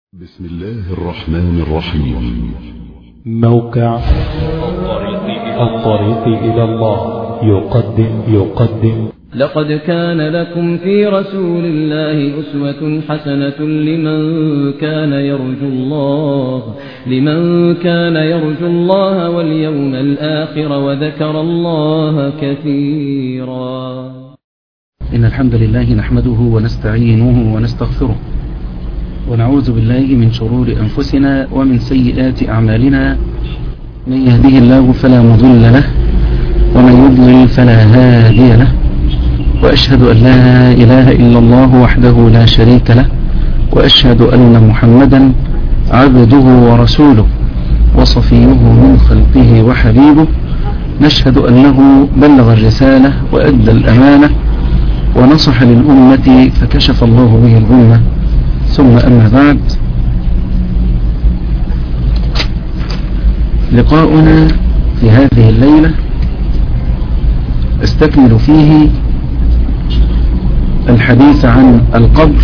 بسم الله الرحمن الرحيم موقع الطريق إلى الله يقدم يقدم لقد كان لكم في رسول الله أسوة حسنة لمن كان يرجو الله لمن كان يرجو الله واليوم الآخر وذكر الله كثيرا إن الحمد لله نحمده ونستعينه ونستغفره ونعوذ بالله من شرور أنفسنا ومن سيئات أعمالنا من يهده الله فلا مضل له ومن يضلل فلا هادي له وأشهد أن لا إله إلا الله وحده لا شريك له وأشهد أن محمدا عبده ورسوله وصفيه من خلقه وحبيبه نشهد أنه بلغ الرسالة وأدى الأمانة ونصح للأمة فكشف الله به الغمة ثم أما بعد لقاؤنا في هذه الليلة استكمل فيه الحديث عن القبر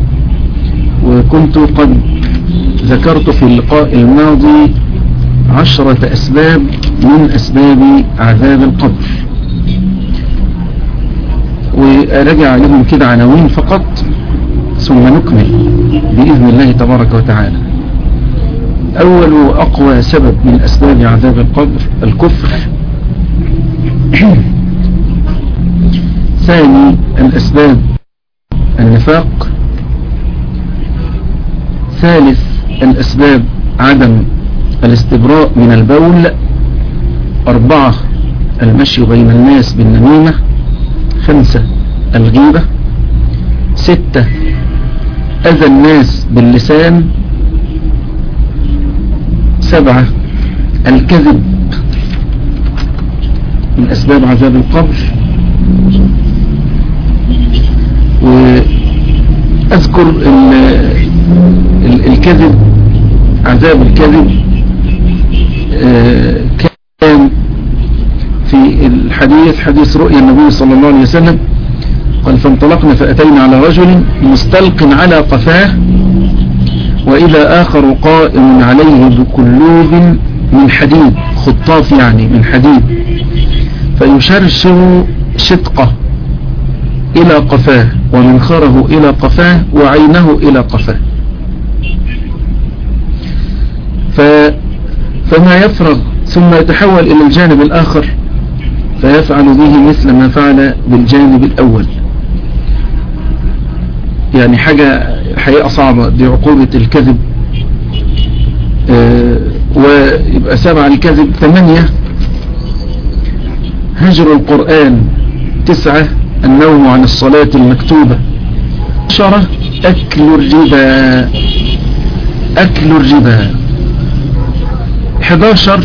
وكنت قد ذكرت في اللقاء الماضي عشرة أسباب من أسباب عذاب القبر وأرجع لهم كده عناوين فقط ثم نكمل بإذن الله تبارك وتعالى أول وأقوى سبب من أسباب عذاب القبر الكفر ثاني الأسباب النفاق ثالث الأسباب عدم الاستبراء من البول أربعة المشي بين الناس بالنميمة خمسة الغيبة ستة أذى الناس باللسان سبعة الكذب من أسباب عذاب القبر وأذكر ال ال الكذب عذاب الكذب كان في الحديث حديث رؤيا النبي صلى الله عليه وسلم قال فانطلقنا فأتينا على رجل مستلق على قفاه وإذا آخر قائم عليه بكلوب من حديد خطاف يعني من حديد فيشرشر شدقه إلى قفاه ومنخره إلى قفاه وعينه إلى قفاه ف فما يفرغ ثم يتحول إلى الجانب الآخر فيفعل به مثل ما فعل بالجانب الأول يعني حاجة حقيقة صعبة دي عقوبة الكذب آه ويبقى سبعة الكذب ثمانية هجر القرآن تسعة النوم عن الصلاة المكتوبة عشرة أكل الربا أكل الربا 11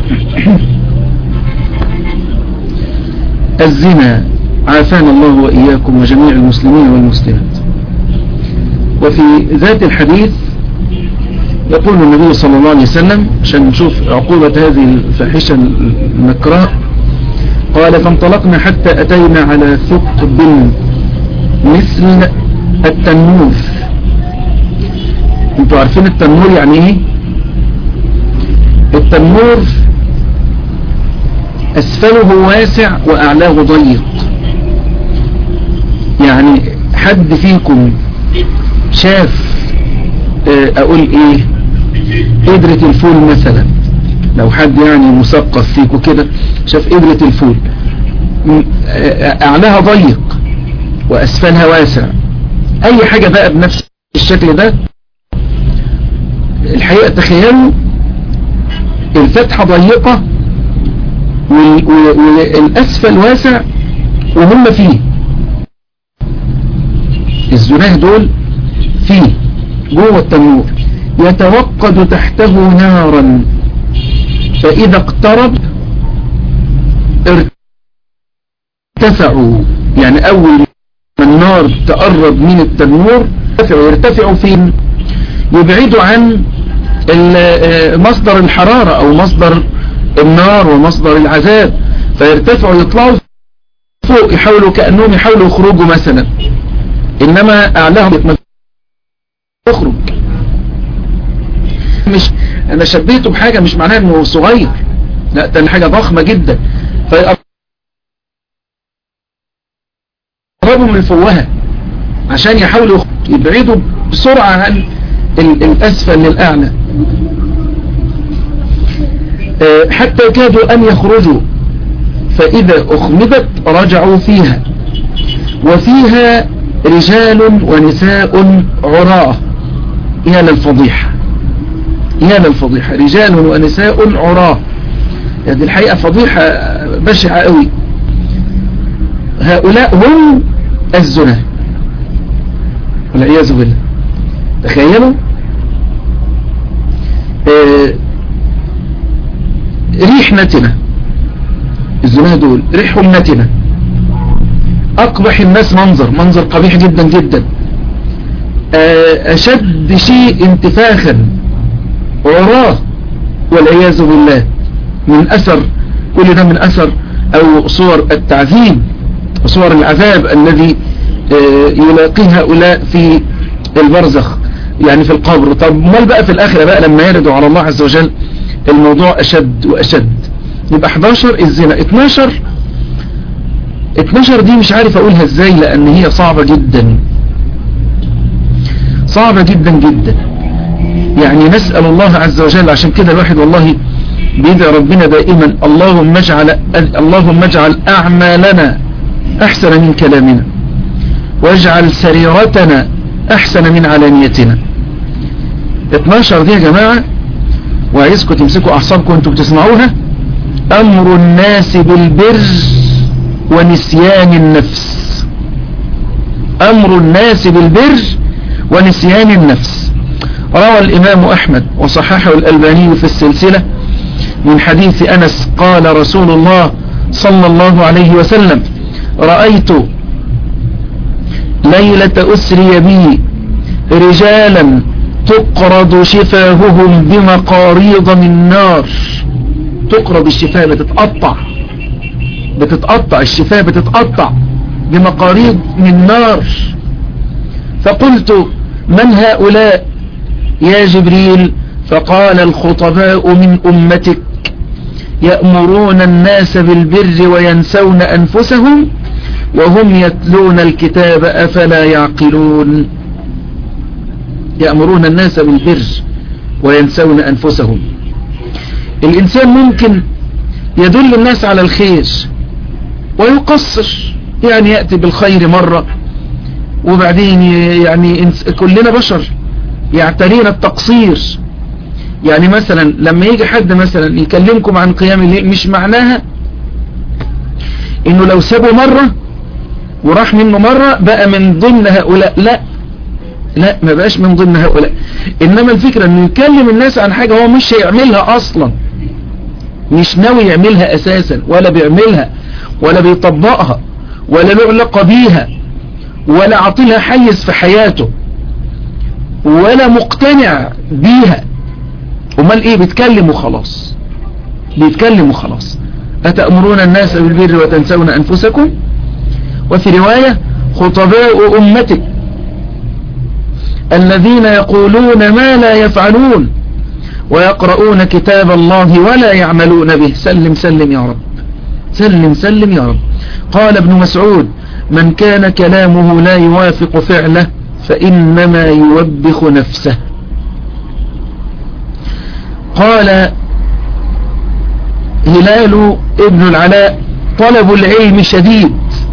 الزنا عافانا الله وإياكم وجميع المسلمين والمسلمات وفي ذات الحديث يقول النبي صلى الله عليه وسلم عشان نشوف عقوبة هذه الفاحشة المكراء قال فانطلقنا حتى أتينا على ثقب مثل التنور انتوا عارفين التنور يعني ايه التنور اسفله واسع واعلاه ضيق يعني حد فيكم شاف اقول ايه قدرة الفول مثلا لو حد يعني مثقف فيكم كده شاف قدرة الفول اعلاها ضيق واسفلها واسع اي حاجة بقى بنفس الشكل ده الحقيقة تخيلوا الفتحة ضيقة والاسفل واسع وهم فيه الزناه دول فيه جوه التنور يتوقد تحته نارا فإذا اقترب ارتفعوا يعني أول ما النار تقرب من التنور يرتفعوا يرتفعوا فين يبعدوا عن مصدر الحرارة أو مصدر النار ومصدر العذاب فيرتفعوا يطلعوا فوق يحاولوا كأنهم يحاولوا يخرجوا مثلا إنما أعلاهم يخرج مش انا شبهته بحاجة مش معناها انه صغير لا ده حاجة ضخمة جدا فيقربوا من الفوهة عشان يحاولوا يبعدوا بسرعة عن الاسفل للاعلى حتى كادوا ان يخرجوا فاذا اخمدت رجعوا فيها وفيها رجال ونساء عراه يا للفضيحة يا للفضيحة رجال ونساء عراه هذه الحقيقة فضيحة بشعة قوي هؤلاء هم الزنا والعياذ بالله تخيلوا آه ريح نتنة الزنا دول ريحهم نتنة أقبح الناس منظر منظر قبيح جدا جدا أشد شيء انتفاخا عراه والعياذ بالله من أثر كل ده من أثر أو صور التعذيب صور العذاب الذي يلاقيه هؤلاء في البرزخ يعني في القبر طب مال بقى في الآخرة بقى لما يردوا على الله عز وجل الموضوع أشد وأشد يبقى 11 الزنا 12 12 دي مش عارف أقولها إزاي لأن هي صعبة جدا صعبة جدا جدا يعني نسأل الله عز وجل عشان كده الواحد والله بيدعي ربنا دائما اللهم اجعل اللهم اجعل أعمالنا أحسن من كلامنا واجعل سريرتنا أحسن من علانيتنا 12 دي يا جماعة وعايزكم تمسكوا أعصابكم وانتم بتسمعوها أمر الناس بالبر ونسيان النفس أمر الناس بالبر ونسيان النفس روى الإمام أحمد وصححه الألباني في السلسلة من حديث أنس قال رسول الله صلى الله عليه وسلم رأيت ليلة أسري بي رجالا تقرض شفاههم بمقاريض من نار تقرض الشفاه بتتقطع بتتقطع الشفاه بتتقطع بمقاريض من نار فقلت من هؤلاء يا جبريل فقال الخطباء من أمتك يأمرون الناس بالبر وينسون أنفسهم وهم يتلون الكتاب أفلا يعقلون يأمرون الناس بالبر وينسون أنفسهم الإنسان ممكن يدل الناس على الخير ويقصر يعني يأتي بالخير مرة وبعدين يعني كلنا بشر يعترينا التقصير يعني مثلا لما يجي حد مثلا يكلمكم عن قيام الليل مش معناها انه لو سابه مرة وراح منه مرة بقى من ضمن هؤلاء لا لا ما بقاش من ضمن هؤلاء انما الفكرة انه يكلم الناس عن حاجة هو مش هيعملها اصلا مش ناوي يعملها اساسا ولا بيعملها ولا بيطبقها ولا له علاقة بيها ولا عطلها حيز في حياته ولا مقتنع بيها امال ايه بيتكلم وخلاص بيتكلم وخلاص اتأمرون الناس بالبر وتنسون انفسكم وفي رواية خطباء امتك الذين يقولون ما لا يفعلون ويقرؤون كتاب الله ولا يعملون به سلم سلم يا رب سلم سلم يا رب قال ابن مسعود من كان كلامه لا يوافق فعله فإنما يوبخ نفسه قال هلال ابن العلاء طلب العلم شديد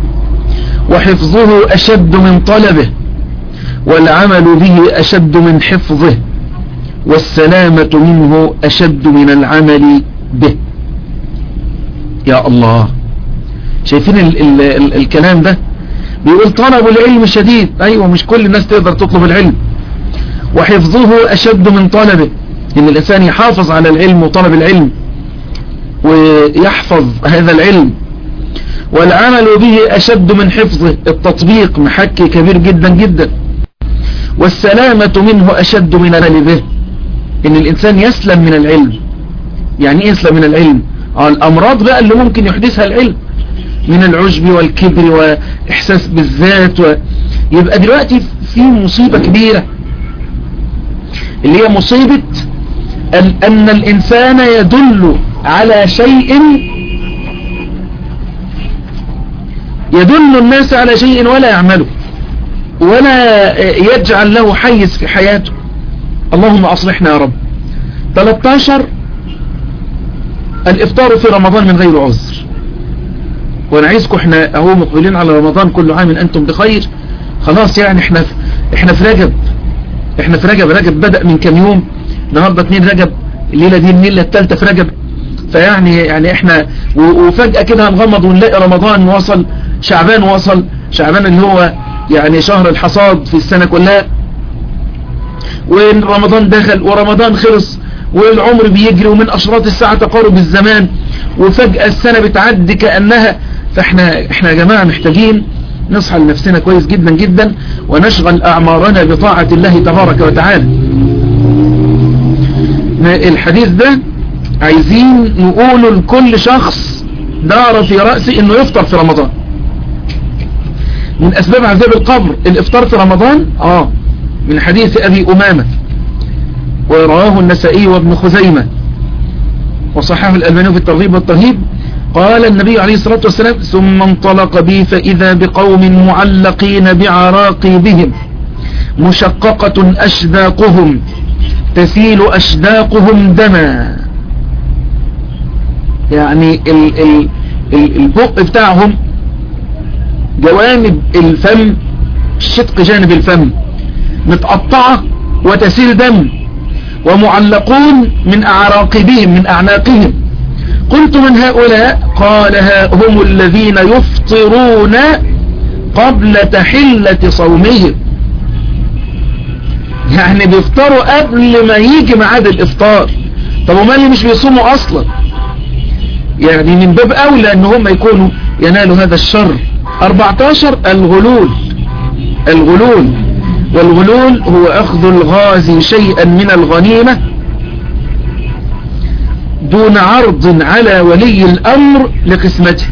وحفظه أشد من طلبه والعمل به أشد من حفظه والسلامة منه أشد من العمل به يا الله شايفين ال ال ال الكلام ده بيقول طلب العلم شديد أيوة مش كل الناس تقدر تطلب العلم وحفظه أشد من طلبه إن الإنسان يحافظ على العلم وطلب العلم ويحفظ هذا العلم والعمل به أشد من حفظه التطبيق محكي كبير جدا جدا والسلامة منه أشد من العمل به إن الإنسان يسلم من العلم يعني إيه يسلم من العلم الأمراض بقى اللي ممكن يحدثها العلم من العجب والكبر وإحساس بالذات و... يبقى دلوقتي في مصيبة كبيرة اللي هي مصيبة أن الإنسان يدل على شيء يدل الناس على شيء ولا يعمله ولا يجعل له حيز في حياته اللهم أصلحنا يا رب 13 الإفطار في رمضان من غير عذر وانا عايزكم احنا اهو مقبلين على رمضان كل عام انتم بخير خلاص يعني احنا في احنا في رجب احنا في رجب رجب بدأ من كام يوم النهاردة 2 رجب الليلة دي الليلة الثالثة في رجب فيعني يعني احنا وفجأة كده هنغمض ونلاقي رمضان وصل شعبان وصل شعبان اللي هو يعني شهر الحصاد في السنة كلها ورمضان دخل ورمضان خلص والعمر بيجري ومن أشراط الساعة تقارب الزمان وفجأة السنة بتعدي كأنها فاحنا احنا يا جماعة محتاجين نصحى لنفسنا كويس جدا جدا ونشغل أعمارنا بطاعة الله تبارك وتعالى الحديث ده عايزين نقوله لكل شخص دار في رأسه انه يفطر في رمضان من اسباب عذاب القبر الافطار في رمضان اه من حديث ابي امامة ورواه النسائي وابن خزيمة وصححه الألباني في الترغيب والترهيب قال النبي عليه الصلاة والسلام ثم انطلق بي فإذا بقوم معلقين بعراقيبهم مشققة أشداقهم تسيل أشداقهم دما يعني ال ال ال البق بتاعهم جوانب الفم شق جانب الفم متقطعة وتسيل دم ومعلقون من أعراقبهم من أعناقهم قلت من هؤلاء قال هم الذين يفطرون قبل تحلة صومهم يعني بيفطروا قبل ما يجي ميعاد الافطار طب وما اللي مش بيصوموا اصلا يعني من باب اولى ان هم يكونوا ينالوا هذا الشر 14 الغلول الغلول والغلول هو اخذ الغازي شيئا من الغنيمة دون عرض على ولي الامر لقسمته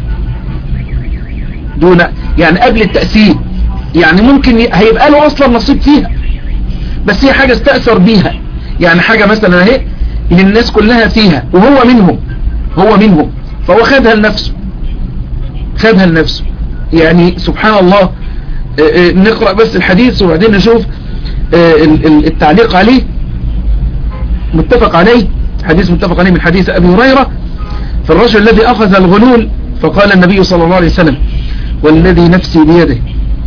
دون يعني قبل التأثير يعني ممكن هيبقى له اصلا نصيب فيها بس هي حاجة استأثر بيها يعني حاجة مثلا اهي للناس كلها فيها وهو منهم هو منهم فهو خدها لنفسه خدها لنفسه يعني سبحان الله نقرأ بس الحديث وبعدين نشوف التعليق عليه متفق عليه حديث متفق عليه من حديث أبي هريرة فالرجل الذي أخذ الغلول فقال النبي صلى الله عليه وسلم والذي نفسي بيده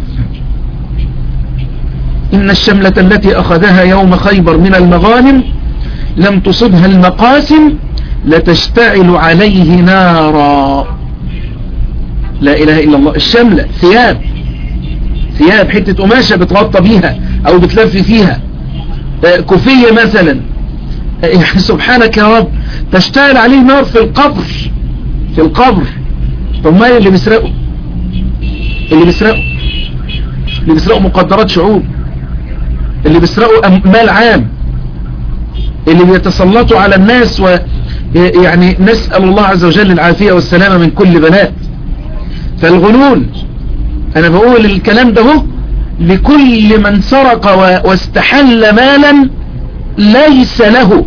إن الشملة التي أخذها يوم خيبر من المغانم لم تصبها المقاسم لتشتعل عليه نارا لا إله إلا الله الشملة ثياب ثياب حتة قماشة بتغطى بيها أو بتلفي فيها كوفية مثلا يعني سبحانك يا رب تشتعل عليه نار في القبر في القبر طب ما اللي بيسرقوا اللي بيسرقوا اللي بيسرقوا مقدرات شعوب اللي بيسرقوا مال عام اللي بيتسلطوا على الناس ويعني نسأل الله عز وجل العافية والسلامة من كل بلاء فالغلول انا بقول الكلام ده هو لكل من سرق واستحل مالا ليس له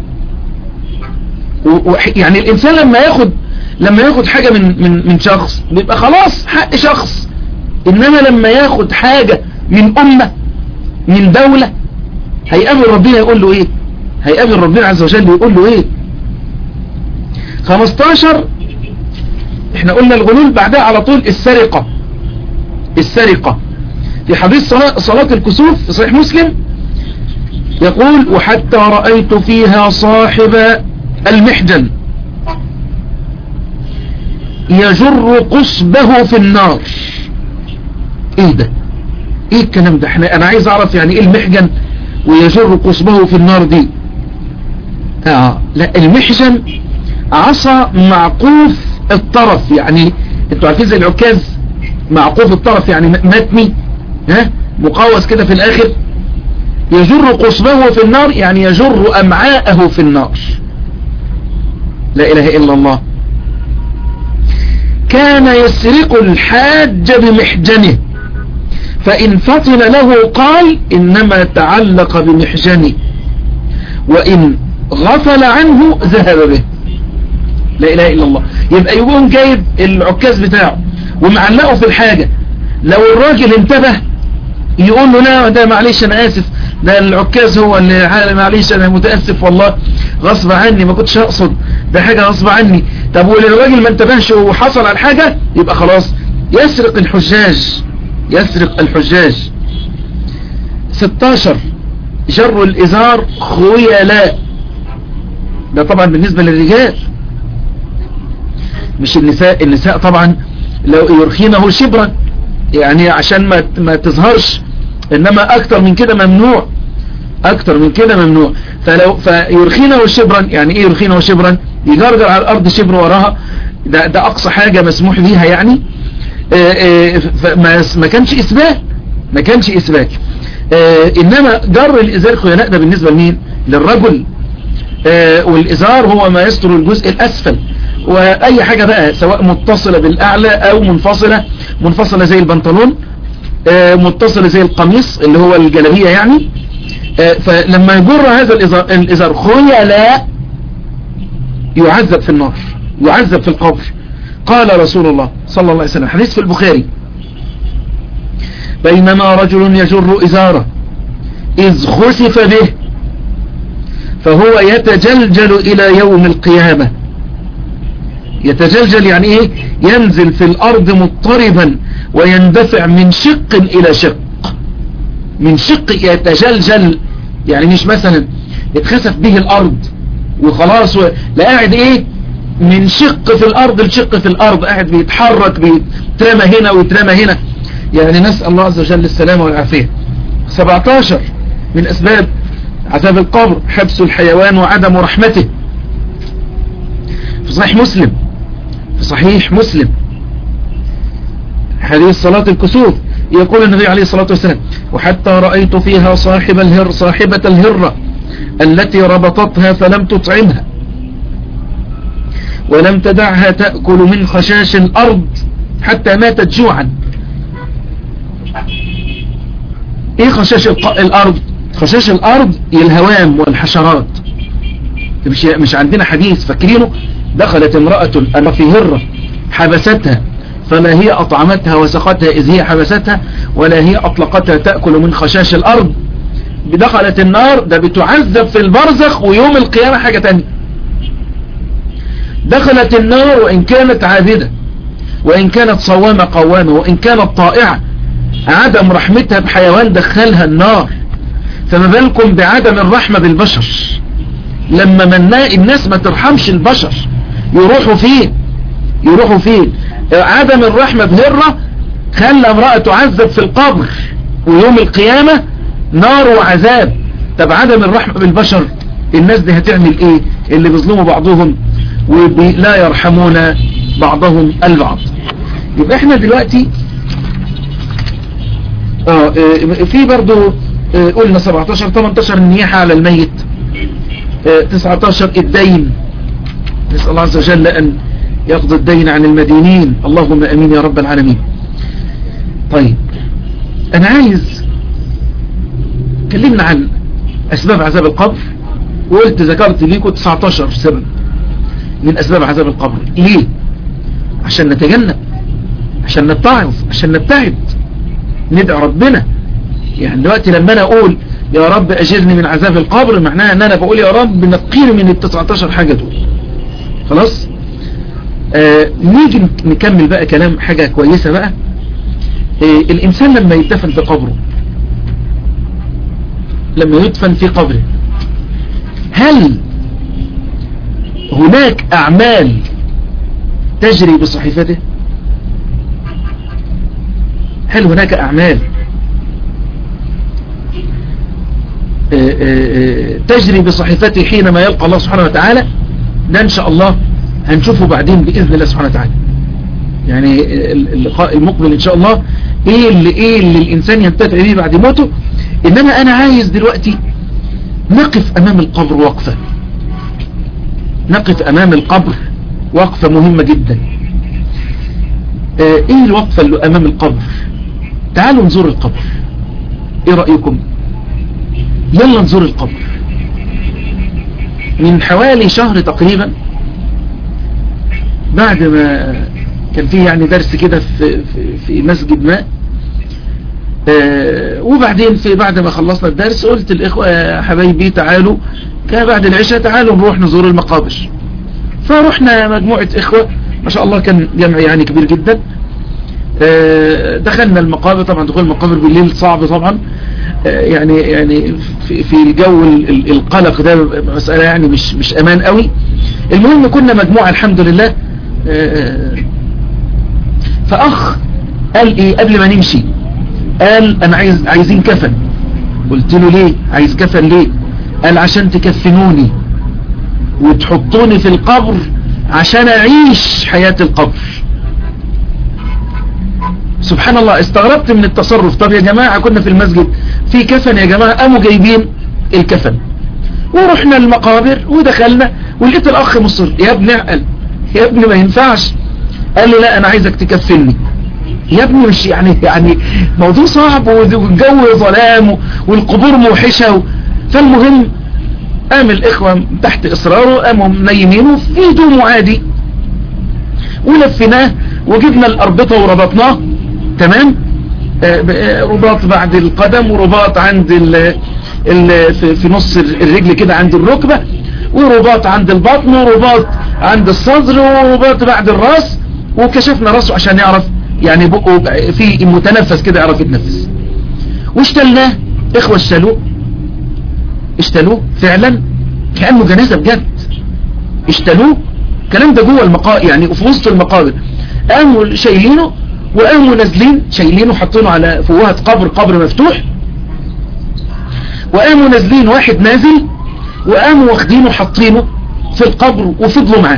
يعني الانسان لما ياخد لما ياخد حاجة من, من, من شخص بيبقى خلاص حق شخص انما لما ياخد حاجة من امة من دولة هيقابل ربنا يقول له ايه هيقابل ربنا عز وجل يقول له ايه 15 احنا قلنا الغلول بعدها على طول السرقة السرقة في حديث صلاة, صلاة الكسوف في صحيح مسلم يقول وحتى رأيت فيها صاحب المحجن يجر قصبه في النار ايه ده ايه الكلام ده احنا انا عايز اعرف يعني ايه المحجن ويجر قصبه في النار دي اه لا المحجن عصا معقوف الطرف يعني انتوا عارفين زي العكاز معقوف الطرف يعني متني ها مقوس كده في الاخر يجر قصبه في النار يعني يجر امعاءه في النار لا اله الا الله كان يسرق الحاج بمحجنه فإن فطن له قال إنما تعلق بمحجني وإن غفل عنه ذهب به لا إله إلا الله يبقى يقوم جايب العكاز بتاعه ومعلقه في الحاجة لو الراجل انتبه يقول له لا ده معلش أنا آسف ده العكاز هو اللي معلش أنا متأسف والله غصب عني ما كنتش أقصد ده حاجة غصب عني طب والراجل ما انتبهش وحصل على الحاجة يبقى خلاص يسرق الحجاج يسرق الحجاج 16 جر الإزار خيلاء ده طبعا بالنسبة للرجال مش النساء النساء طبعا لو يرخينه شبرا يعني عشان ما ما تظهرش انما اكتر من كده ممنوع اكتر من كده ممنوع فلو فيرخينه شبرا يعني ايه يرخينه شبرا يجرجر على الارض شبر وراها ده, ده اقصى حاجة مسموح بيها يعني ما كانش اسباك ما كانش اسباك انما جر الازار خيلاء ده بالنسبة لمين للرجل والازار هو ما يستر الجزء الاسفل واي حاجة بقى سواء متصلة بالاعلى او منفصلة منفصلة زي البنطلون متصلة زي القميص اللي هو الجلابية يعني فلما يجر هذا الازار, الإزار خيلاء يعذب في النار يعذب في القبر قال رسول الله صلى الله عليه وسلم حديث في البخاري بينما رجل يجر إزاره إذ خسف به فهو يتجلجل إلى يوم القيامة يتجلجل يعني إيه ينزل في الأرض مضطربا ويندفع من شق إلى شق من شق يتجلجل يعني مش مثلا يتخسف به الأرض وخلاص لا قاعد إيه من شق في الأرض لشق في الأرض قاعد بيتحرك بيترمى هنا ويترمى هنا يعني نسأل الله عز وجل السلامة والعافية 17 من أسباب عذاب القبر حبس الحيوان وعدم رحمته في صحيح مسلم في صحيح مسلم حديث صلاة الكسوف يقول النبي عليه الصلاة والسلام وحتى رأيت فيها صاحب الهر صاحبة الهرة التي ربطتها فلم تطعمها ولم تدعها تأكل من خشاش الأرض حتى ماتت جوعا ايه خشاش الأرض خشاش الأرض الهوام والحشرات مش, مش عندنا حديث فاكرينه دخلت امرأة أنا في هرة حبستها فلا هي أطعمتها وسقتها إذ هي حبستها ولا هي أطلقتها تأكل من خشاش الأرض بدخلت النار ده بتعذب في البرزخ ويوم القيامة حاجة تانية دخلت النار وإن كانت عابدة وإن كانت صوامة قوامة وإن كانت طائعة عدم رحمتها بحيوان دخلها النار فما بالكم بعدم الرحمة بالبشر لما منا الناس ما ترحمش البشر يروحوا فين يروحوا فين عدم الرحمة بهرة خلى امرأة تعذب في القبر ويوم القيامة نار وعذاب طب عدم الرحمة بالبشر الناس دي هتعمل ايه اللي بيظلموا بعضهم ولا يرحمون بعضهم البعض يبقى احنا دلوقتي اه في برضو اه قلنا 17 18 النياحة على الميت اه 19 الدين نسأل الله عز وجل أن يقضي الدين عن المدينين اللهم أمين يا رب العالمين طيب أنا عايز كلمنا عن أسباب عذاب القبر وقلت ذكرت ليكم 19 سبب من أسباب عذاب القبر ليه عشان نتجنب عشان نتعظ عشان نبتعد ندعو ربنا يعني دلوقتي لما أنا أقول يا رب أجرني من عذاب القبر معناها أن أنا بقول يا رب نقير من ال 19 حاجة دول خلاص آه نيجي نكمل بقى كلام حاجة كويسة بقى آه الإنسان لما يدفن في قبره لما يدفن في قبره هل هناك أعمال تجري بصحيفته هل هناك أعمال تجري بصحيفته حينما يلقى الله سبحانه وتعالى ده إن شاء الله هنشوفه بعدين بإذن الله سبحانه وتعالى يعني اللقاء المقبل إن شاء الله إيه اللي, إيه اللي الإنسان ينتفع به بعد موته إنما أنا عايز دلوقتي نقف أمام القبر وقفة نقف أمام القبر وقفة مهمة جدا إيه الوقفة اللي أمام القبر تعالوا نزور القبر إيه رأيكم يلا نزور القبر من حوالي شهر تقريبا بعد ما كان فيه يعني درس كده في, في, في مسجد ما آه وبعدين في بعد ما خلصنا الدرس قلت الإخوة يا حبايبي تعالوا كان بعد العشاء تعالوا نروح نزور المقابر فرحنا مجموعة إخوة ما شاء الله كان جمع يعني كبير جدا آه دخلنا المقابر طبعا دخول المقابر بالليل صعب طبعا آه يعني يعني في, في الجو القلق ده مسألة يعني مش مش أمان قوي المهم كنا مجموعة الحمد لله آه فأخ قال إيه قبل ما نمشي قال أنا عايز عايزين كفن قلت له ليه عايز كفن ليه قال عشان تكفنوني وتحطوني في القبر عشان أعيش حياة القبر سبحان الله استغربت من التصرف طب يا جماعة كنا في المسجد في كفن يا جماعة قاموا جايبين الكفن ورحنا المقابر ودخلنا ولقيت الأخ مصر يا ابني قال يا ابني ما ينفعش قال لي لا أنا عايزك تكفني يا ابني مش يعني يعني موضوع صعب والجو ظلام والقبور موحشة فالمهم قام الإخوة تحت إصراره قاموا منيمينه في هدومه عادي ولفناه وجبنا الأربطة وربطناه تمام رباط بعد القدم ورباط عند ال ال في نص الرجل كده عند الركبة ورباط عند البطن ورباط عند الصدر ورباط بعد الراس وكشفنا راسه عشان يعرف يعني بقه في متنفس كده يعرف يتنفس واشتلناه اخوة اشتلوه اشتلوه فعلا كأنه جنازة بجد اشتلوه الكلام ده جوه المقابر يعني في وسط المقابر قاموا شايلينه وقاموا نازلين شايلينه حاطينه على فوهة قبر قبر مفتوح وقاموا نازلين واحد نازل وقاموا واخدينه حاطينه في القبر وفضلوا معاه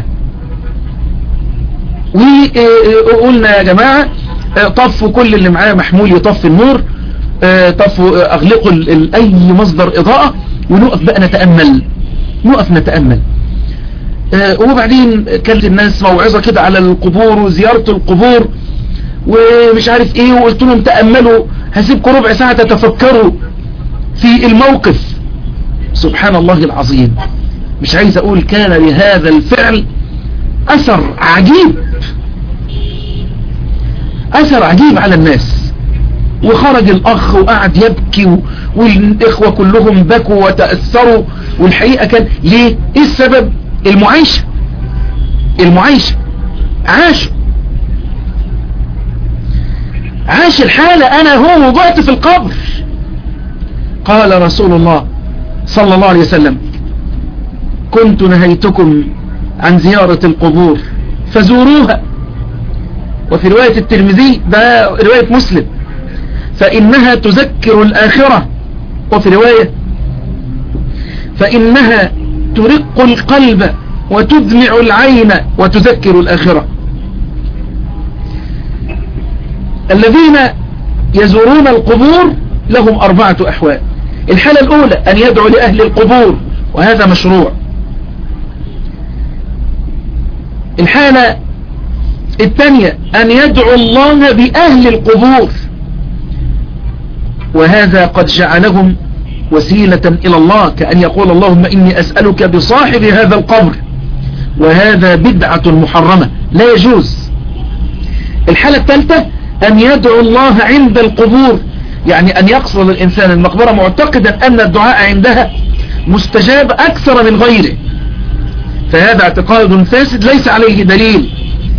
وقلنا يا جماعة طفوا كل اللي معاه محمول يطفي النور طفوا اغلقوا اي مصدر اضاءة ونقف بقى نتأمل نقف نتأمل وبعدين كانت الناس موعظة كده على القبور وزيارة القبور ومش عارف ايه وقلت لهم تأملوا هسيبكم ربع ساعة تتفكروا في الموقف سبحان الله العظيم مش عايز اقول كان لهذا الفعل اثر عجيب اثر عجيب على الناس وخرج الاخ وقعد يبكي والاخوة كلهم بكوا وتأثروا والحقيقة كان ليه ايه السبب المعيشة المعيشة عاشوا عاش الحالة انا هو وضعت في القبر قال رسول الله صلى الله عليه وسلم كنت نهيتكم عن زيارة القبور فزوروها وفي رواية الترمذي ده رواية مسلم فإنها تذكر الآخرة وفي رواية فإنها ترق القلب وتدمع العين وتذكر الآخرة الذين يزورون القبور لهم أربعة أحوال الحالة الأولى أن يدعو لأهل القبور وهذا مشروع الحالة الثانية أن يدعو الله بأهل القبور وهذا قد جعلهم وسيلة إلى الله كأن يقول اللهم إني أسألك بصاحب هذا القبر وهذا بدعة محرمة لا يجوز الحالة الثالثة أن يدعو الله عند القبور يعني أن يقصد الإنسان المقبرة معتقدا أن الدعاء عندها مستجاب أكثر من غيره فهذا اعتقاد فاسد ليس عليه دليل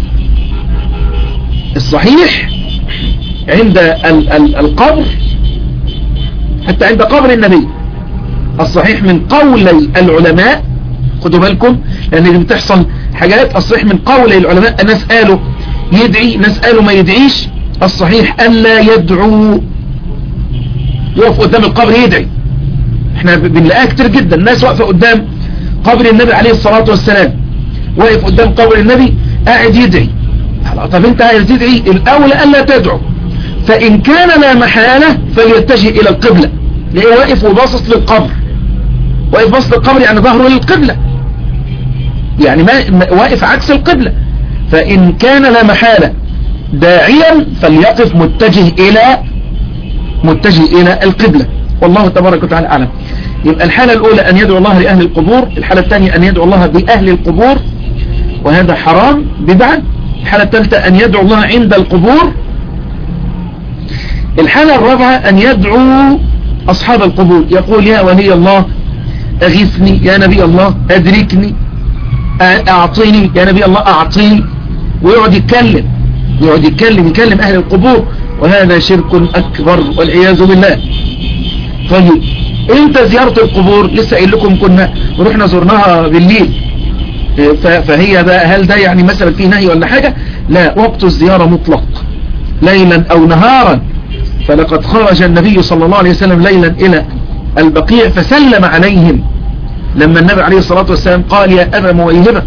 الصحيح عند ال ال القبر حتى عند قبر النبي الصحيح من قولي العلماء خدوا بالكم لأن اللي بتحصل حاجات الصحيح من قولي العلماء الناس قالوا يدعي ناس قالوا ما يدعيش الصحيح ألا يدعو يقف قدام القبر يدعي احنا بنلاقيها كتير جدا الناس واقفة قدام قبر النبي عليه الصلاة والسلام واقف قدام قبر النبي قاعد يدعي طب انت عايز تدعي الاولى الا تدعو فان كان لا محالة فليتجه الى القبلة ليه واقف وباصص للقبر واقف باصص للقبر يعني ظهره للقبلة يعني ما واقف عكس القبلة فان كان لا محالة داعيا فليقف متجه الى متجه الى القبلة والله تبارك وتعالى اعلم يبقى الحالة الأولى أن يدعو الله لأهل القبور الحالة الثانية أن يدعو الله بأهل القبور وهذا حرام بدعة الحالة الثالثة أن يدعو الله عند القبور الحالة الرابعة أن يدعو أصحاب القبور يقول يا ولي الله أغثني يا نبي الله أدركني أعطيني يا نبي الله أعطيني ويقعد يتكلم يقعد يتكلم يكلم أهل القبور وهذا شرك أكبر والعياذ بالله طيب انت زيارة القبور لسه قايل لكم كنا ورحنا زرناها بالليل فهي ده هل ده يعني مثلا في نهي ولا حاجة لا وقت الزيارة مطلق ليلا او نهارا فلقد خرج النبي صلى الله عليه وسلم ليلا الى البقيع فسلم عليهم لما النبي عليه الصلاة والسلام قال يا أبا مويهبة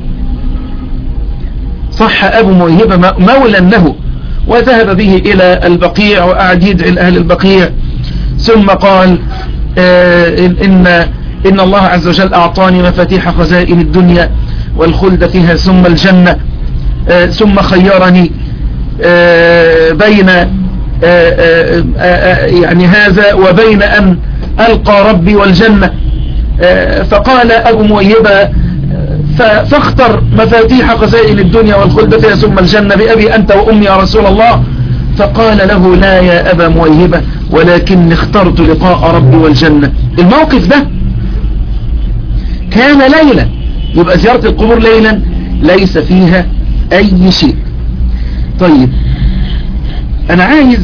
صح أبو مويهبة مولا له وذهب به إلى البقيع وقعد يدعي لأهل البقيع ثم قال آه إن, إن الله عز وجل أعطاني مفاتيح خزائن الدنيا والخلد فيها ثم الجنة آه ثم خيرني آه بين يعني هذا وبين أن ألقى ربي والجنة فقال أبو مويبة فاختر مفاتيح خزائن الدنيا والخلد فيها ثم الجنة بأبي أنت وأمي يا رسول الله فقال له لا يا أبا مويهبة ولكن اخترت لقاء ربي والجنة الموقف ده كان ليلا يبقى زيارة القبور ليلا ليس فيها أي شيء طيب أنا عايز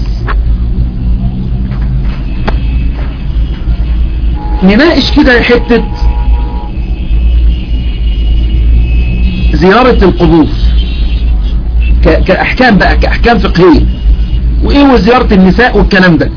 نناقش كده حتة زيارة القبور كأحكام بقى كأحكام فقهية وإيه وزيارة النساء والكلام ده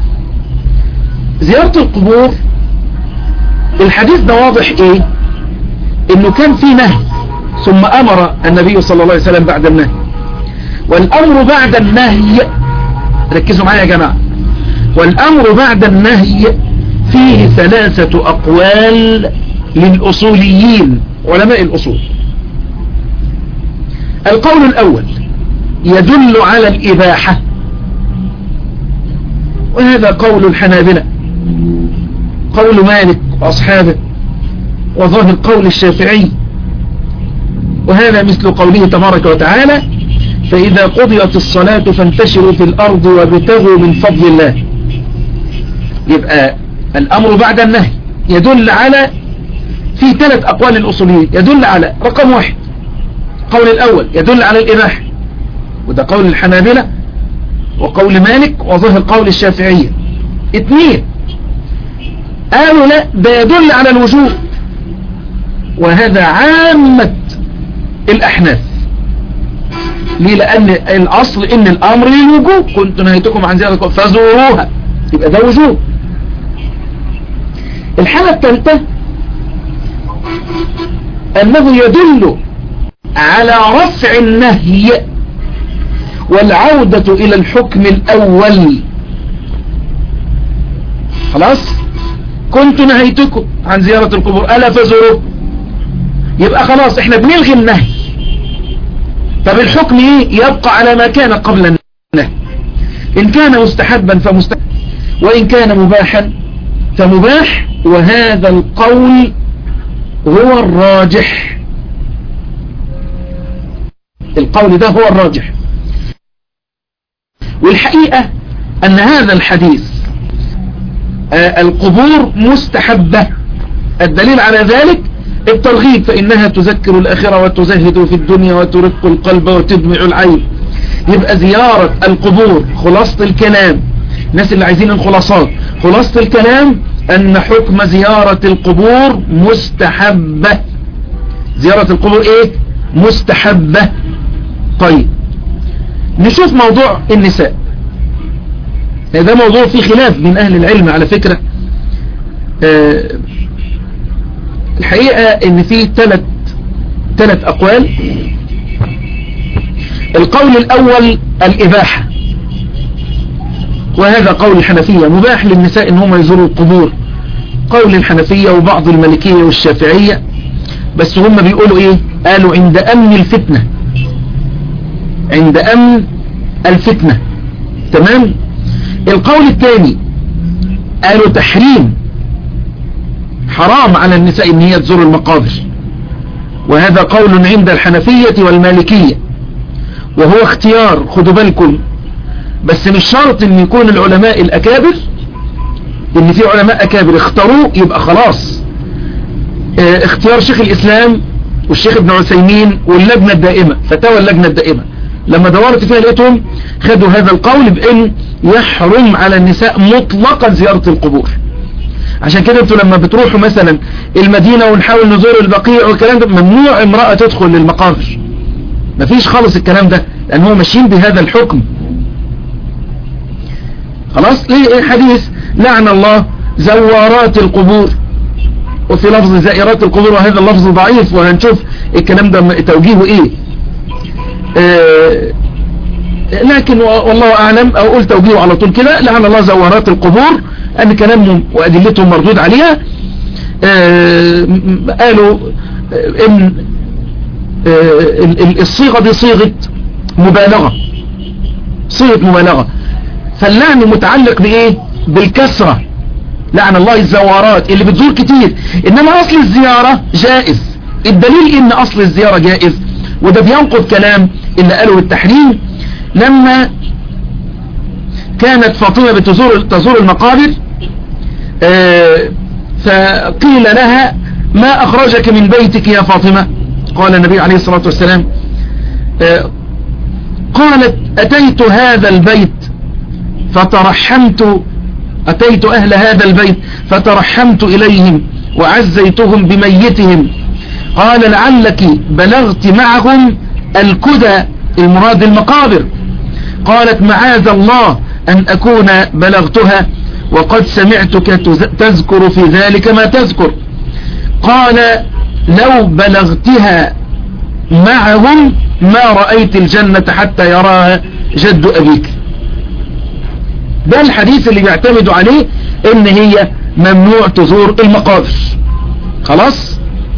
زيارة القبور الحديث ده واضح إيه إنه كان في نهي ثم أمر النبي صلى الله عليه وسلم بعد النهي والأمر بعد النهي ركزوا معايا يا جماعة والأمر بعد النهي فيه ثلاثة أقوال للأصوليين علماء الأصول القول الأول يدل على الإباحة وهذا قول الحنابلة قول مالك وأصحابه وظاهر قول الشافعي وهذا مثل قوله تبارك وتعالى فإذا قضيت الصلاة فانتشروا في الأرض وابتغوا من فضل الله يبقى الأمر بعد النهي يدل على في ثلاث أقوال الأصوليين يدل على رقم واحد القول الأول يدل على الإباحة وده قول الحنابلة وقول مالك وظهر قول الشافعية اثنين قالوا لا ده يدل على الوجوب وهذا عامة الأحناف ليه لأن الأصل إن الأمر للوجوب كنت نهيتكم عن زيادة فزوروها يبقى ده وجوب الحالة الثالثة أنه يدل على رفع النهي والعودة إلى الحكم الأول خلاص كنت نهيتكم عن زيارة القبور ألا فزروا يبقى خلاص احنا بنلغي النهي طب الحكم ايه يبقى على ما كان قبل النهي ان كان مستحبا فمستحب وان كان مباحا فمباح وهذا القول هو الراجح القول ده هو الراجح والحقيقة أن هذا الحديث آه القبور مستحبة الدليل على ذلك الترغيب فإنها تذكر الآخرة وتزهد في الدنيا وترق القلب وتدمع العين يبقى زيارة القبور خلاصة الكلام الناس اللي عايزين الخلاصات خلاصة الكلام أن حكم زيارة القبور مستحبة زيارة القبور إيه مستحبة طيب نشوف موضوع النساء ده موضوع فيه خلاف من أهل العلم على فكرة أه الحقيقة ان في ثلاث ثلاث اقوال القول الاول الاباحة وهذا قول الحنفية مباح للنساء ان هم يزوروا القبور قول الحنفية وبعض الملكية والشافعية بس هم بيقولوا ايه قالوا عند امن الفتنة عند امن الفتنة تمام القول الثاني قالوا تحريم حرام على النساء ان هي تزور المقابر وهذا قول عند الحنفية والمالكية وهو اختيار خدوا بالكم بس مش شرط ان يكون العلماء الاكابر ان في علماء اكابر اختاروه يبقى خلاص اه اختيار شيخ الاسلام والشيخ ابن عثيمين واللجنة الدائمة فتاوى اللجنة الدائمة لما دورت فيها لقيتهم خدوا هذا القول بان يحرم على النساء مطلقا زيارة القبور عشان كده انتوا لما بتروحوا مثلا المدينة ونحاول نزور البقيع والكلام ده ممنوع امرأة تدخل للمقابر مفيش خالص الكلام ده لان هو ماشيين بهذا الحكم خلاص ليه حديث لعن الله زوارات القبور وفي لفظ زائرات القبور وهذا اللفظ ضعيف وهنشوف الكلام ده توجيهه ايه اه لكن والله اعلم او قلت توجيهه على طول كده لعن الله زوارات القبور ان كلامهم وادلتهم مردود عليها اه قالوا ان اه الصيغة دي صيغة مبالغة صيغة مبالغة فاللعن متعلق بايه بالكسرة لعن الله الزوارات اللي بتزور كتير انما اصل الزيارة جائز الدليل ان اصل الزيارة جائز وده بينقض كلام اللي قالوا بالتحريم لما كانت فاطمة بتزور تزور المقابر آه فقيل لها ما اخرجك من بيتك يا فاطمة قال النبي عليه الصلاة والسلام آه قالت اتيت هذا البيت فترحمت أتيت أهل هذا البيت فترحمت إليهم وعزيتهم بميتهم قال لعلك بلغت معهم الكدى المراد المقابر قالت معاذ الله أن أكون بلغتها وقد سمعتك تذكر في ذلك ما تذكر قال لو بلغتها معهم ما رأيت الجنة حتى يراها جد أبيك ده الحديث اللي بيعتمدوا عليه ان هي ممنوع تزور المقابر خلاص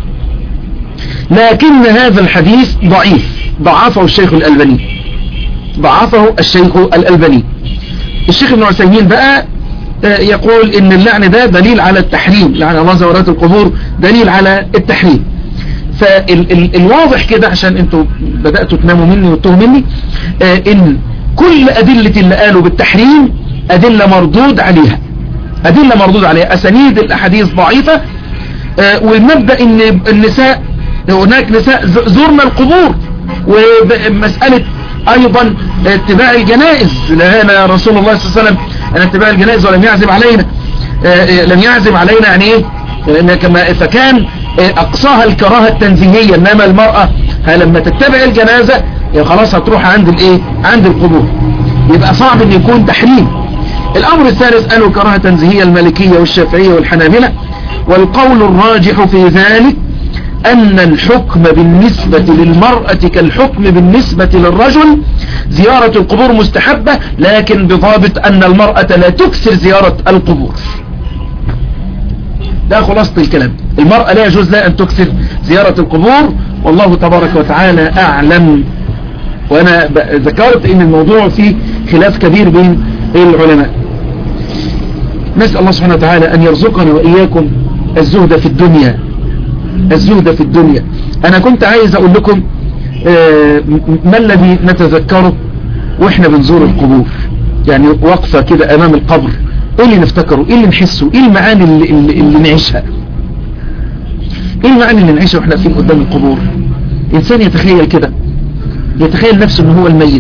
لكن هذا الحديث ضعيف ضعفه الشيخ الألباني ضعفه الشيخ الألباني الشيخ ابن عثيمين بقى يقول ان اللعن ده دليل على التحريم لعن الله زورات القبور دليل على التحريم فالواضح كده عشان انتوا بدأتوا تناموا مني وتوه مني ان كل أدلة اللي قالوا بالتحريم أدلة مردود عليها أدلة مردود عليها أسانيد الأحاديث ضعيفة آه والمبدأ ان النساء هناك نساء زرنا القبور ومسألة أيضا اتباع الجنائز لهنا رسول الله صلى الله عليه وسلم أن اتباع الجنائز ولم يعزم علينا آه لم يعزم علينا يعني ايه كما فكان أقصاها الكراهة التنزيهية إنما المرأة لما تتبع الجنازة خلاص هتروح عند الايه عند القبور يبقى صعب ان يكون تحريم الامر الثالث قالوا كراهة تنزيهية المالكية والشافعية والحنابلة والقول الراجح في ذلك ان الحكم بالنسبة للمرأة كالحكم بالنسبة للرجل زيارة القبور مستحبة لكن بضابط ان المرأة لا تكثر زيارة القبور ده خلاصة الكلام المرأة لا يجوز لها ان تكثر زيارة القبور والله تبارك وتعالى اعلم وانا ذكرت ان الموضوع فيه خلاف كبير بين العلماء نسأل الله سبحانه وتعالى ان يرزقنا واياكم الزهد في الدنيا الزهد في الدنيا انا كنت عايز اقول لكم ما الذي نتذكره واحنا بنزور القبور يعني وقفة كده امام القبر ايه اللي نفتكره ايه اللي نحسه ايه المعاني اللي, اللي, اللي نعيشها ايه المعاني اللي نعيشها واحنا واقفين قدام القبور انسان يتخيل كده يتخيل نفسه ان هو الميت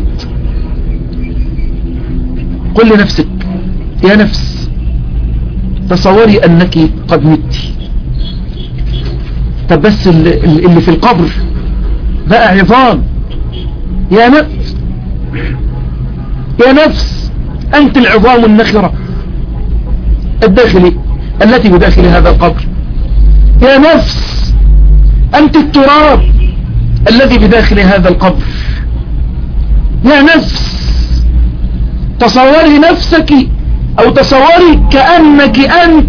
قل لنفسك يا نفس تصوري انك قد مت طب بس اللي في القبر بقى عظام يا نفس يا نفس انت العظام النخرة الداخلي التي بداخل هذا القبر يا نفس انت التراب الذي بداخل هذا القبر يا نفس تصوري نفسك او تصوري كأنك انت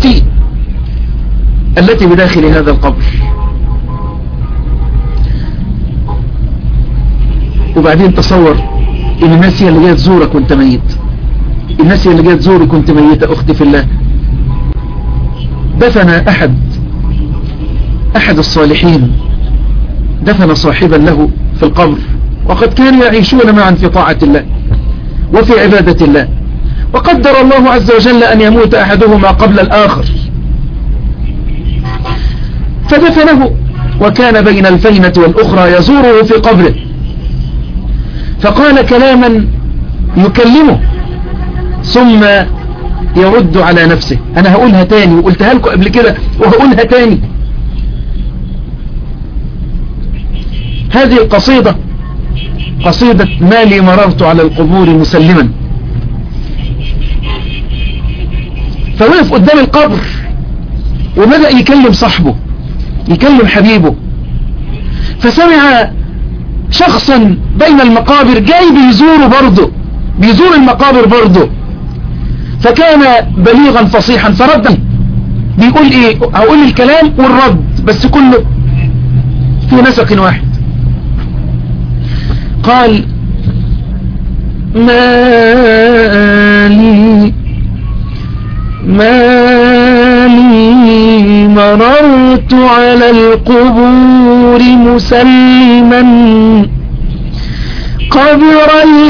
التي بداخل هذا القبر وبعدين تصور ان الناس هي اللي جايه تزورك وانت ميت الناس هي اللي جايه تزورك وانت ميتة اختي في الله دفن احد أحد الصالحين دفن صاحبا له في القبر وقد كانوا يعيشون معا في طاعة الله وفي عبادة الله وقدر الله عز وجل أن يموت أحدهما قبل الآخر فدفنه وكان بين الفينة والأخرى يزوره في قبره فقال كلاما يكلمه ثم يرد على نفسه أنا هقولها تاني وقلتها لكم قبل كده وهقولها تاني هذه القصيدة قصيدة مالي مررت على القبور مسلما فوقف قدام القبر وبدأ يكلم صاحبه يكلم حبيبه فسمع شخصا بين المقابر جاي بيزوره برضه بيزور المقابر برضه فكان بليغا فصيحا فردا بيقول ايه هقول الكلام والرد بس كله في نسق واحد قال ما لي ما لي مررت على القبور مسلما قبر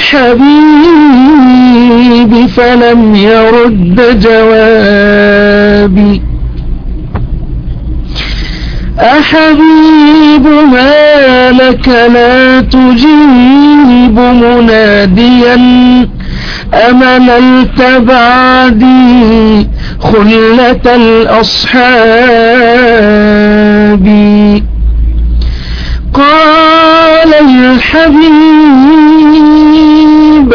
الحبيب فلم يرد جوابي أحبيب ما لك لا تجيب مناديا أمللت بعدي خلة الأصحاب قال الحبيب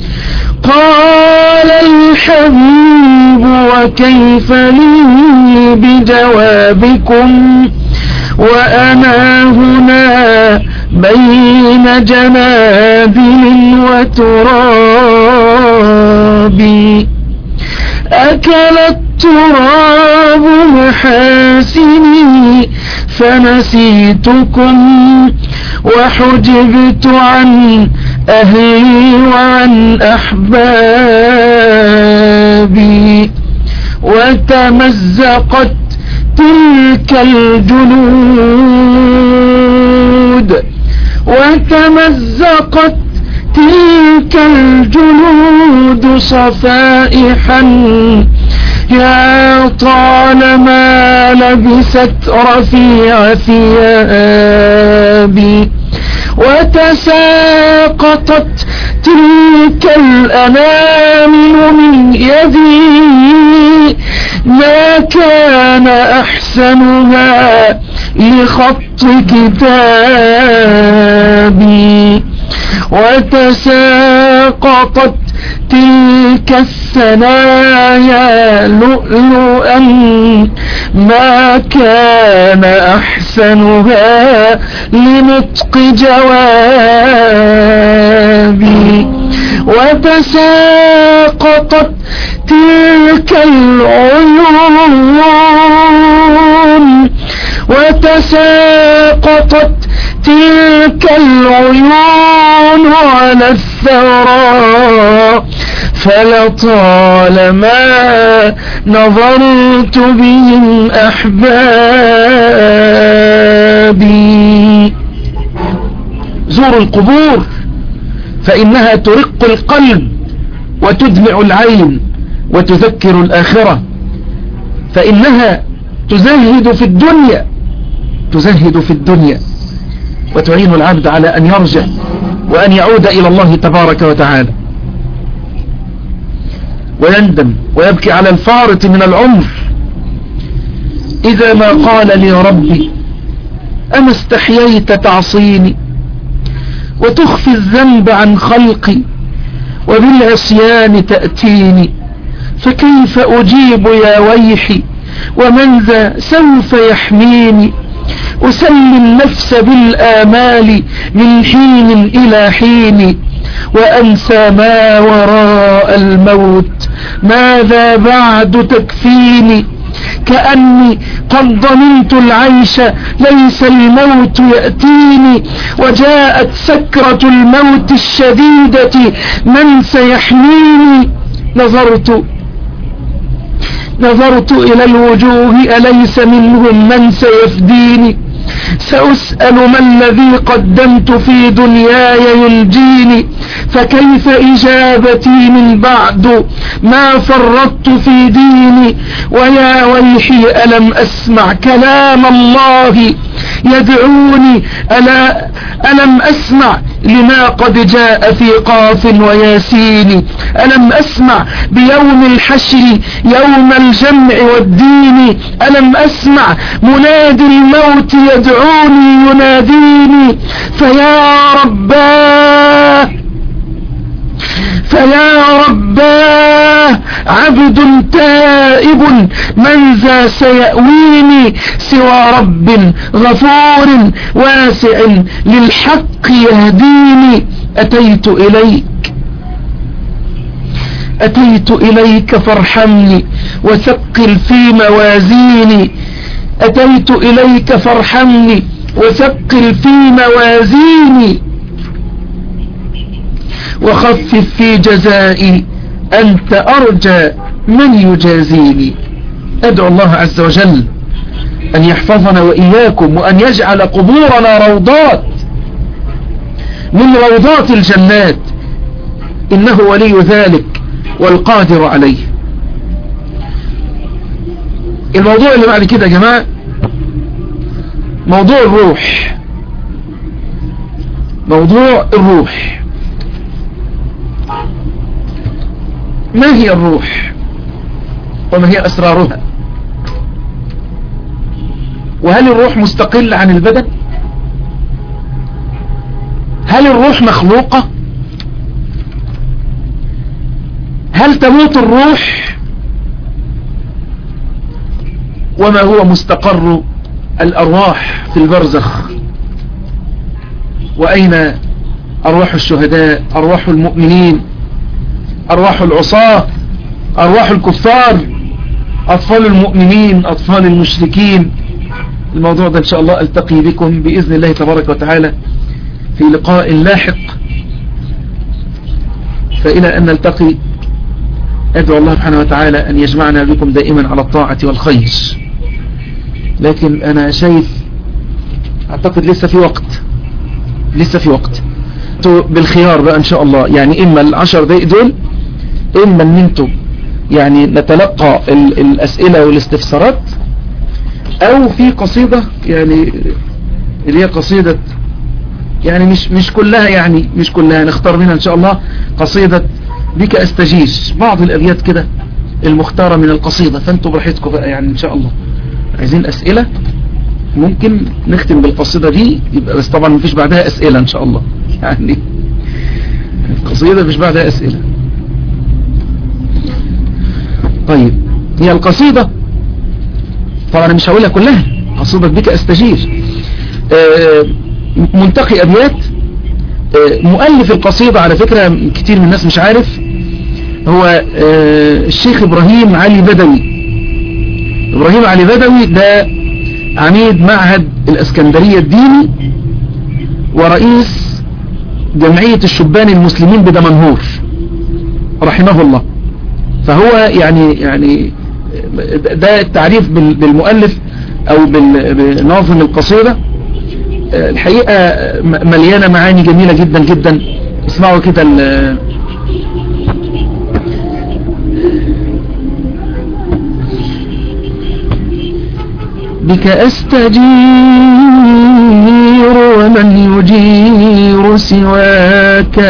قال الحبيب وكيف لي بجوابكم وأنا هنا بين جنابل وتراب أكل التراب محاسني فنسيتكم وحجبت عن أهلي وعن أحبابي وتمزقت تلك الجنود وتمزقت تلك الجنود صفائحا يا طالما لبست رفيع ثيابي وتساقطت تلك الأنامل من يدي ما كان أحسنها لخط كتابي وتساقطت تلك الثنايا لؤلؤا ما كان أحسنها لنطق جوابي وتساقطت تلك العيون وتساقطت تلك العيون على الثرى فلطالما نظرت بهم أحبابي زوروا القبور فإنها ترق القلب وتدمع العين وتذكر الآخرة فإنها تزهد في الدنيا تزهد في الدنيا وتعين العبد على أن يرجع وأن يعود إلى الله تبارك وتعالى ويندم ويبكي على الفارط من العمر إذا ما قال لي ربي أما استحييت تعصيني وتخفي الذنب عن خلقي وبالعصيان تأتيني فكيف أجيب يا ويحي ومن ذا سوف يحميني أسلي النفس بالآمال من حين إلى حين وأنسى ما وراء الموت ماذا بعد تكفيني كأني قد ضمنت العيش ليس الموت يأتيني وجاءت سكرة الموت الشديدة من سيحميني نظرت نظرت إلى الوجوه أليس منهم من سيفديني سأسأل ما الذي قدمت في دنياي ينجيني فكيف إجابتي من بعد ما فرطت في ديني ويا ويحي ألم أسمع كلام الله يدعوني ألا ألم أسمع لما قد جاء في قاف وياسين ألم أسمع بيوم الحشر يوم الجمع والدين ألم أسمع منادي الموت يدعوني يناديني فيا رباه فيا رباه عبد تائب من ذا سيأويني سوى رب غفور واسع للحق يهديني أتيت إليك أتيت إليك فارحمني وثقل في موازيني أتيت إليك فارحمني وثقل في موازيني وخفف في جزائي أنت أرجى من يجازيني أدعو الله عز وجل أن يحفظنا وإياكم وأن يجعل قبورنا روضات من روضات الجنات إنه ولي ذلك والقادر عليه الموضوع اللي بعد كده يا جماعة موضوع الروح موضوع الروح ما هي الروح وما هي أسرارها وهل الروح مستقلة عن البدن هل الروح مخلوقة هل تموت الروح وما هو مستقر الأرواح في البرزخ وأين أرواح الشهداء أرواح المؤمنين أرواح العصاة أرواح الكفار أطفال المؤمنين أطفال المشركين الموضوع ده إن شاء الله ألتقي بكم بإذن الله تبارك وتعالى في لقاء لاحق فإلى أن نلتقي أدعو الله سبحانه وتعالى أن يجمعنا بكم دائما على الطاعة والخير لكن أنا شايف أعتقد لسه في وقت لسه في وقت بالخيار بقى إن شاء الله يعني إما العشر دقائق دول إما أن أنتم يعني نتلقى الأسئلة والاستفسارات أو في قصيدة يعني اللي هي قصيدة يعني مش مش كلها يعني مش كلها نختار منها إن شاء الله قصيدة بك أستجير بعض الأبيات كده المختارة من القصيدة فانتوا براحتكم بقى يعني إن شاء الله عايزين أسئلة ممكن نختم بالقصيدة دي يبقى بس طبعا مفيش بعدها أسئلة إن شاء الله يعني القصيدة مفيش بعدها أسئلة طيب هي القصيدة طبعا أنا مش هقولها كلها قصيدة بك أستجير منتقي أبيات مؤلف القصيدة على فكرة كتير من الناس مش عارف هو الشيخ إبراهيم علي بدوي إبراهيم علي بدوي ده عميد معهد الأسكندرية الديني ورئيس جمعية الشبان المسلمين بدمنهور رحمه الله فهو يعني يعني ده التعريف بالمؤلف او بناظم القصيدة الحقيقة مليانة معاني جميلة جدا جدا اسمعوا كده بك أستجير ومن يجير سواك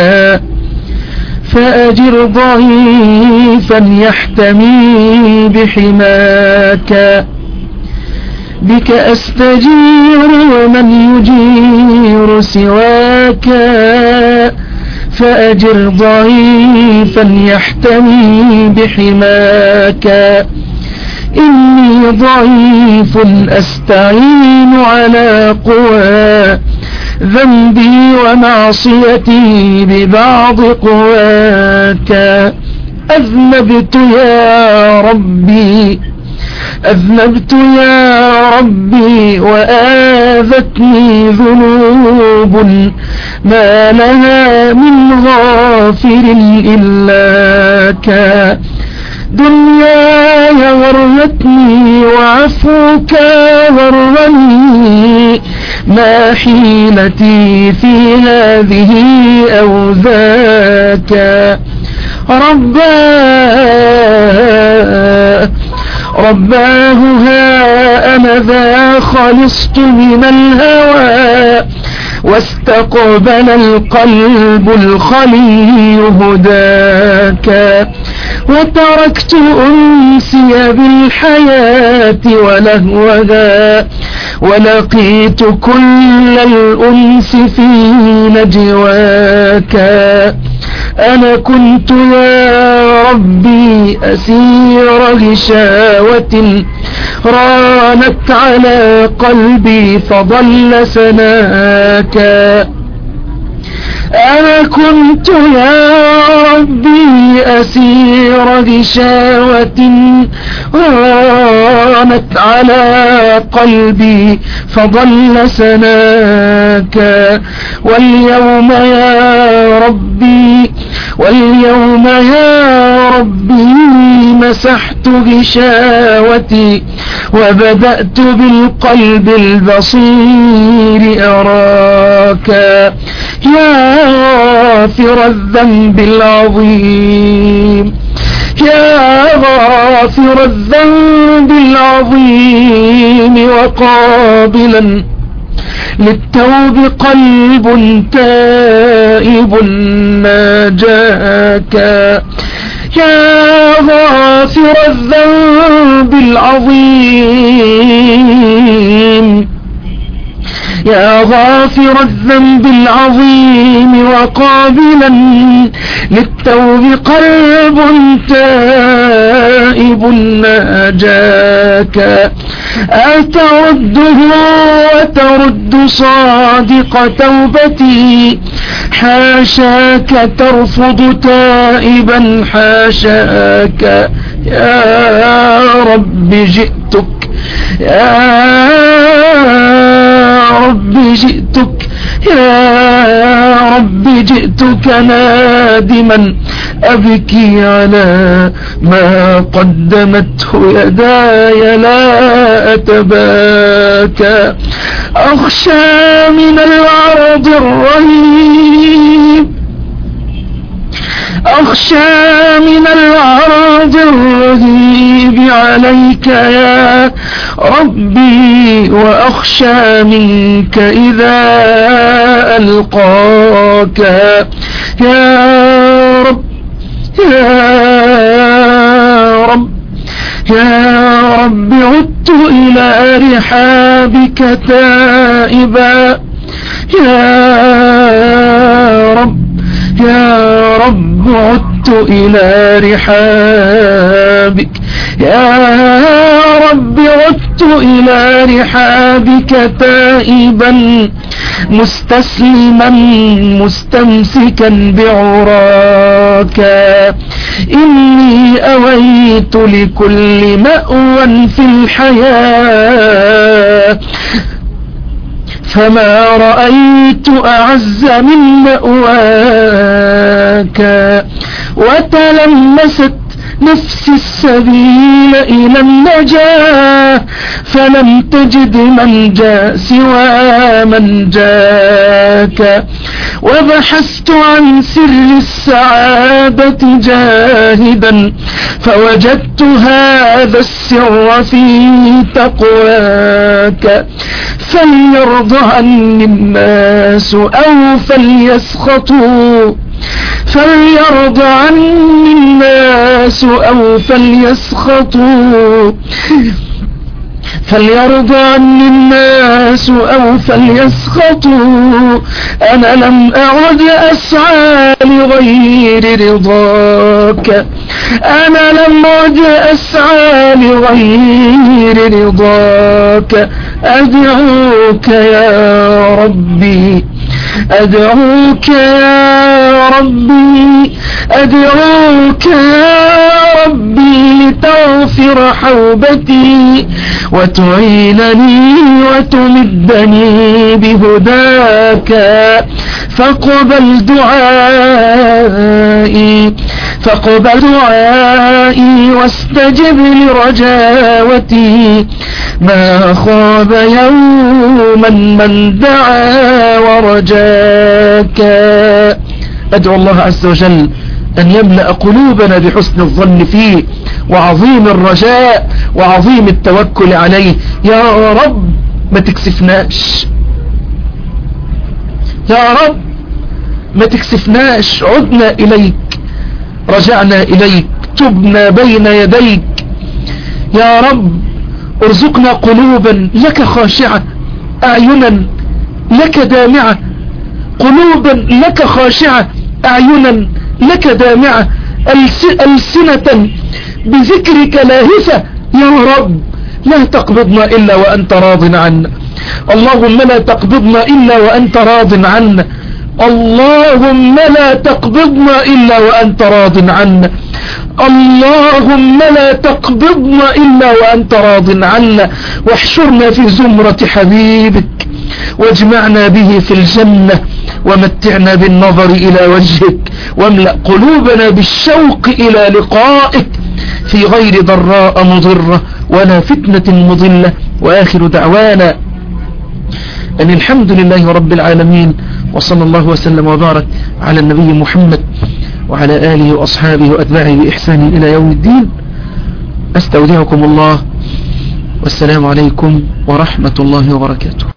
فأجر ضعيفا يحتمي بحماك بك أستجير ومن يجير سواك فأجر ضعيفا يحتمي بحماك إني ضعيف أستعين على قوى ذنبي ومعصيتي ببعض قواك أذنبت يا ربي أذنبت يا ربي وآذتني ذنوب ما لها من غافر إلاك دنياي غرتني وعفوك غرني ما حيلتي في هذه أو ذاك رباه رباه ها أنا ذا خلصت من الهوى واستقبل القلب الخلي هداك وتركت أنسي بالحياة ولهوها ولقيت كل الأنس في نجواك أنا كنت يا ربي أسير غشاوة رانت على قلبي فضل سناك أنا كنت يا ربي أسير غشاوة رانت على قلبي فضل سناك واليوم يا ربي واليوم يا ربي مسحت غشاوتي وبدأت بالقلب البصير أراك يا غافر الذنب العظيم يا غافر الذنب العظيم وقابلا للتوب قلب تائب ناجاك يا غافر الذنب العظيم يا غافر الذنب العظيم وقابلا للتوب قلب تائب ناجاك أترده وترد صادق توبتي حاشاك ترفض تائبا حاشاك يا رب جئتك يا رب جئتك يا رب جئتك نادما أبكي على ما قدمته يداي لا أتباكى أخشى من العرض الرهيب أخشى من العرض الرهيب عليك يا ربي وأخشى منك إذا ألقاك يا رب يا رب يا رب عدت إلى رحابك تائبا يا رب يا رب عدت إلى رحابك يا رب عدت إلى رحابك تائبا مستسلما مستمسكا بعراك إني أويت لكل مأوى في الحياة فما رأيت أعز من مأواك وتلمست نفسي السبيل إلى النجاة فلم تجد من جاء سوى من جاك وبحثت عن سر السعادة جاهدا فوجدت هذا السر في تقواك فليرضى عني الناس أو فليسخطوا فليرضى عني الناس أو فليسخطوا فليرضى عني الناس أو فليسخطوا أنا لم أعد أسعى لغير رضاك أنا لم أعد أسعى لغير رضاك أدعوك يا ربي أدعوك يا ربي أدعوك يا ربي لتغفر حوبتي وتعينني وتمدني بهداك فاقبل دعائي فاقبل دعائي واستجب لرجاوتي ما خاب يوما من دعا ورجاك أدعو الله عز وجل أن يملأ قلوبنا بحسن الظن فيه وعظيم الرجاء وعظيم التوكل عليه يا رب ما تكسفناش يا رب ما تكسفناش عدنا إليك رجعنا إليك تبنا بين يديك يا رب ارزقنا قلوبا لك خاشعة أعينا لك دامعة قلوبا لك خاشعة أعينا لك دامعة ألسنة بذكرك لاهفة يا رب لا تقبضنا إلا وأنت راض عنا اللهم لا تقبضنا إلا وأنت راض عنا اللهم لا تقبضنا إلا وأنت راض عنا اللهم لا تقبضنا إلا وأنت راض عنا واحشرنا في زمرة حبيبك واجمعنا به في الجنة ومتعنا بالنظر إلى وجهك واملأ قلوبنا بالشوق إلى لقائك في غير ضراء مضرة ولا فتنة مضلة وآخر دعوانا أن الحمد لله رب العالمين وصلى الله وسلم وبارك على النبي محمد وعلى آله وأصحابه وأتباعه بإحسان إلى يوم الدين أستودعكم الله والسلام عليكم ورحمة الله وبركاته